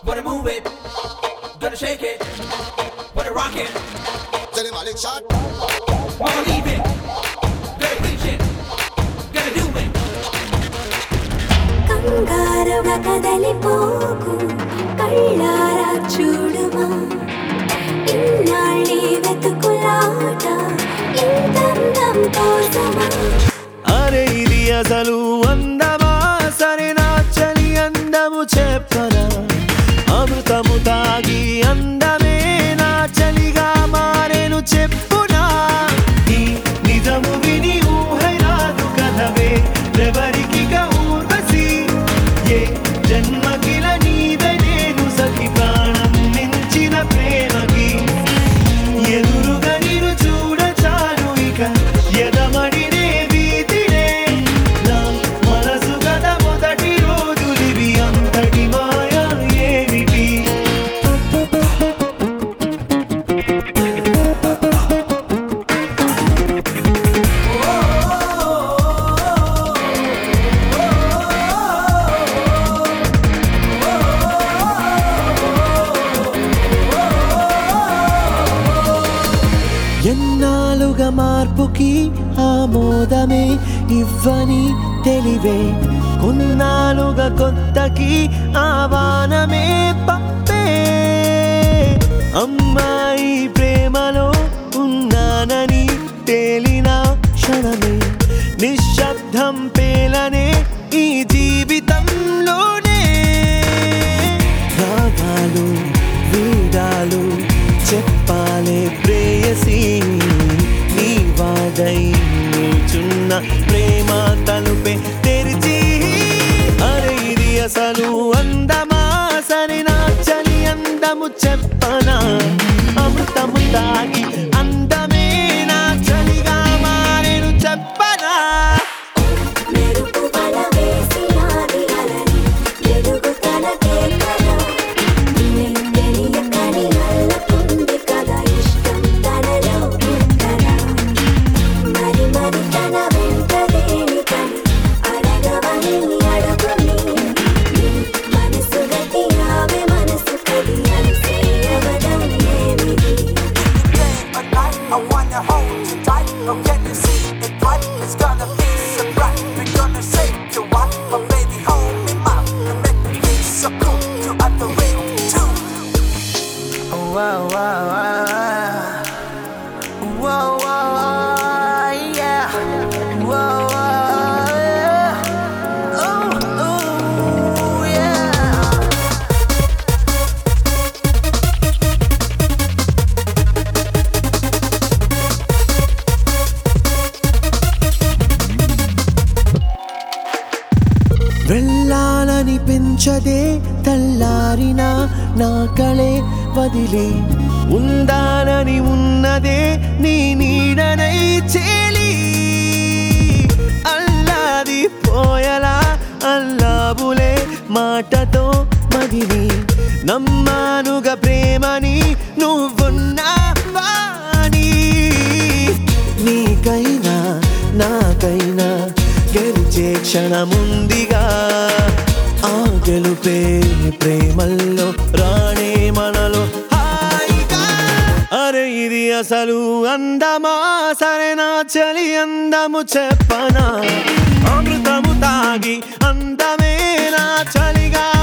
Wanna move it, gonna shake it, wanna rock it, Jenny Malik shot. wanna leave it, gonna reach it, gonna do it. కంగారుగా కదలిపోకు కళ్ళారా చూడుమా ఇన్నాళ్ళి వెతుకులాట ఇంతందం కోసమా అరే ఇది అసలు అందమా సరే నా చలి అందము చెప్పనా అమృతము తాగి అందమే నా చలిగా మారేను చెప్పునా ఈ నిజము విని ఊహై రాదు కథవే ఎవరికి ఊర్వశి ఏ జన్మకిల నీదే నేను సఖి ప్రాణం మించిన ప్రేమకి ఎదురుగా నిన్ను చూడ చాలు ఇక ఎదమడినే వీధినే నా మనసు గత మొదటి రోజులివి అంతటి మాయ ఏమిటి ఎన్నాళ్ళుగా మార్పుకి ఆమోదమే ఇవ్వని తెలివే కొన్నాళ్ళుగా కొత్తకి ఆవానమే పంపే అమ్మాయి ప్రేమలో ఉన్నానని తేలిన క్షణమే నిశ్శబ్దం పేలనే ఈ జీవితంలోనే రాగాలు వీడాలు చెప్పాలే ప్రేయసి నీ వాడై నిల్చున్న ప్రేమ తలుపే తెరిచి అరే ఇది అసలు అందమా సరి నా చలి అందము చెప్పనా అమృతము తాగి అందమే నా చలిగా మారేను చెప్పనా మెరుపు వల వేసినాది అలని వెలుగు తనకే కదా తెలియకని అల్లకుంది కదా ఇష్టం తనలో ఉందరా మరి మరి తన వెంటదేని కని అడగవని అడుగుని మనసు గతి ఆమె మనసు కది అలసేయవడం ఏమిది a night. I wanna hold you tight. Oh, can you see it right? It's gonna be so bright. We're gonna shake you up, but baby, hold me mouth and make me feel so cool. You are the real two. Oh, wow, wow, wow. Whoa, whoa, yeah. Whoa, whoa, yeah. Oh, oh, yeah. వెళ్ళాలని పెంచదే తల్లారిన నా కళే వదిలి ఉండాలని ఉన్నదే నీ నీడనై చేలి అల్లాది పోయలా అల్లాబులే మాటతో మదిని నమ్మానుగా ప్రేమని నువ్వున్నావాని నీకైనా నాకైనా గెలిచే క్షణముందిగా ఆ గెలుపే ప్రేమల్లో రాణే మనలో హాయిగా అరే ఇది అసలు అందమా సరే నా చలి అందము చెప్పనా అమృతము తాగి అందమే నా చలిగా